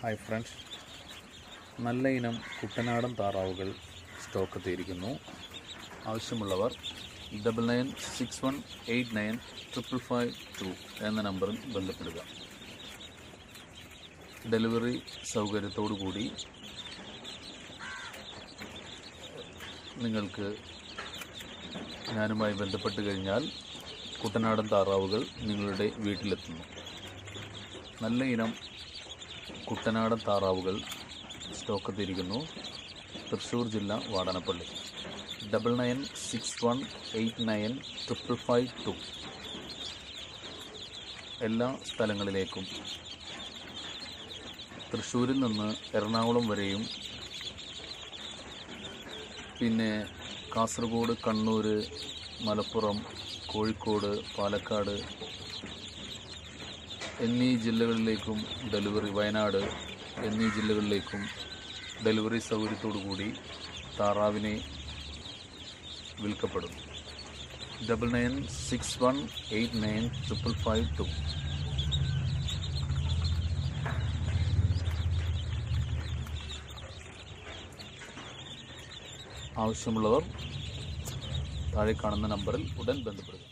hi friends നല്ല ഇനം കുട്ടനാടൻ താറാവുകൾ സ്റ്റോക്ക് എത്തിയിരിക്കുന്നു ആവശ്യമുള്ളവർ double nine six one eight nine triple five two എന്ന നമ്പറിൽ ബന്ധപ്പെടുക ഡെലിവറി സൗകര്യത്തോടു കൂടി നിങ്ങൾക്ക് ഞാനുമായി ബന്ധപ്പെട്ട് കഴിഞ്ഞാൽ കുട്ടനാടൻ താറാവുകൾ നിങ്ങളുടെ വീട്ടിലെത്തുന്നു നല്ല ഇനം കുട്ടനാടൻ താറാവുകൾ സ്റ്റോക്ക് എത്തിയിരിക്കുന്നു തൃശ്ശൂർ ജില്ല Vadanappally double nine six one eight nine triple five two എല്ലാ സ്ഥലങ്ങളിലേക്കും തൃശ്ശൂരിൽ നിന്ന് എറണാകുളം വരെയും പിന്നെ കാസർഗോഡ് കണ്ണൂർ മലപ്പുറം കോഴിക്കോട് പാലക്കാട് എന്നീ ജില്ലകളിലേക്കും ഡെലിവറി വയനാട് എന്നീ ജില്ലകളിലേക്കും ഡെലിവറി സൗകര്യത്തോടു കൂടി താറാവിനെ വിൽക്കപ്പെടും double nine six one eight nine triple five two ആവശ്യമുള്ളവർ താഴെ കാണുന്ന നമ്പറിൽ ഉടൻ ബന്ധപ്പെടുക